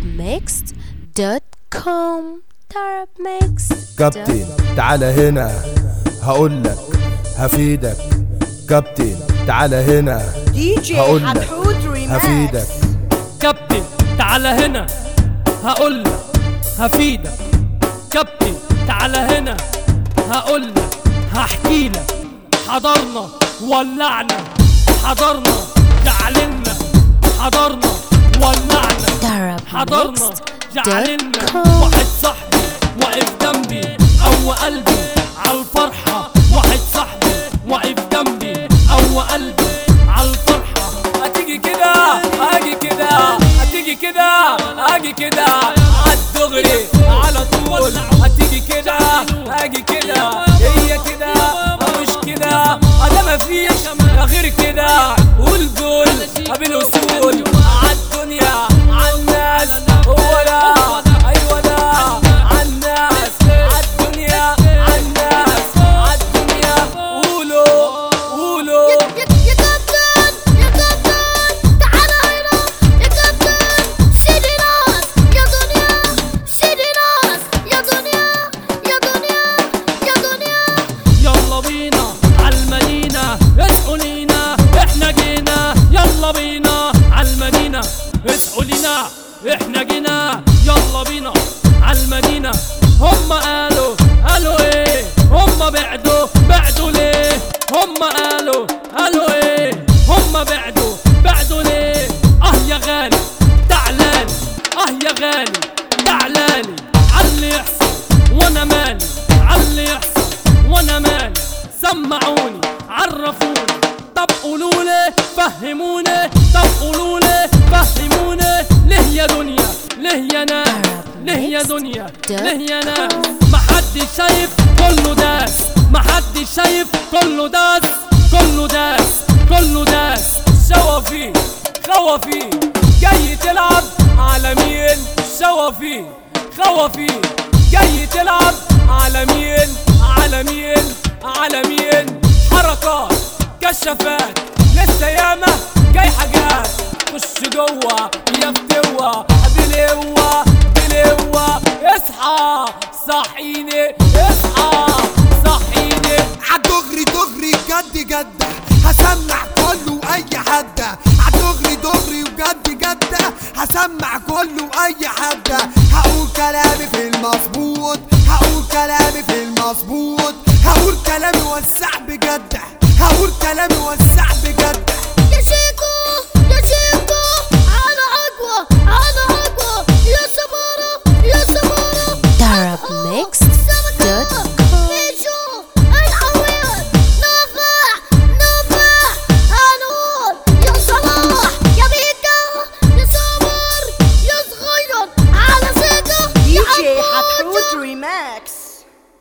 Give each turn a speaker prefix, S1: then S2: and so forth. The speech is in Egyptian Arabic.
S1: tarabmixed.com tarabmixed
S2: كابتن تعالى هنا هقولك هفيدك كابتن تعالى هنا
S3: دي جي
S2: هقولك
S3: حتحوت ريماكس
S2: هفيدك
S4: كابتن تعالى هنا هقولك هفيدك كابتن تعالى هنا هقولك هحكيلك حضرنا ولعنا حضرنا جعلنا حضرنا ولعنا حضرنا جعلنا
S1: tarabmixed.com
S4: واحد صاحبي واقف جنبي او قلبي عالفرحة واحد صاحبي واقف جنبي او قلبي عالفرحة هتيجي كده هاجي كده هتيجي كده هاجي كده عالدغري على طول هتيجي كده هاجي كده هي كده مش كده انا مفيش غير كده قول دول قبل وصول عالدنيا عالناس هو ده ايوه ده عالناس عالدنيا عالناس عالدنيا قولوا قولوا
S5: يا يا كابتن يا كابتن تعال هنا يا كابتن سيدي ناس يا دنيا سيدي ناس يا دنيا يا دنيا يا دنيا
S4: يلا بينا عالمدينة اصحوا لينا احنا جينا يلا بينا عالمدينة اصحوا لينا احنا جينا يلا بينا عالمدينة هم قالوا قالوا ايه هم بعدوا بعدوا ليه هم قالوا قالوا ايه هم بعدوا بعدوا ليه اه يا غالي تعالالي اه يا غالي تعالالي عاللي يحصل وانا مالي عاللي يحصل وانا مالي سمعوني عرفوني طب قولولي فهموني طب قولولي فهموني ليه يا دنيا ليه يا ناس ليه يا دنيا ليه يا ناس محدش شايف كله داس محدش شايف كله داس كله داس كله داس شوى فيه خوى فيه جاي تلعب على مين شوى فيه خوى فيه جاي تلعب على مين على مين على مين حركات كشافات لسه ياما جاي حاجات خش جوه يا فتوة بلوة بلوة اصحى صحيني اصحى صحيني
S6: عالدغري دغري جد جد هسمع كله اي حد عالدغري دغري وجد جد هسمع كله اي حد هقول كلامي في المظبوط هقول كلامي في المظبوط هقول كلامي وسع بجد هقول كلامي وسع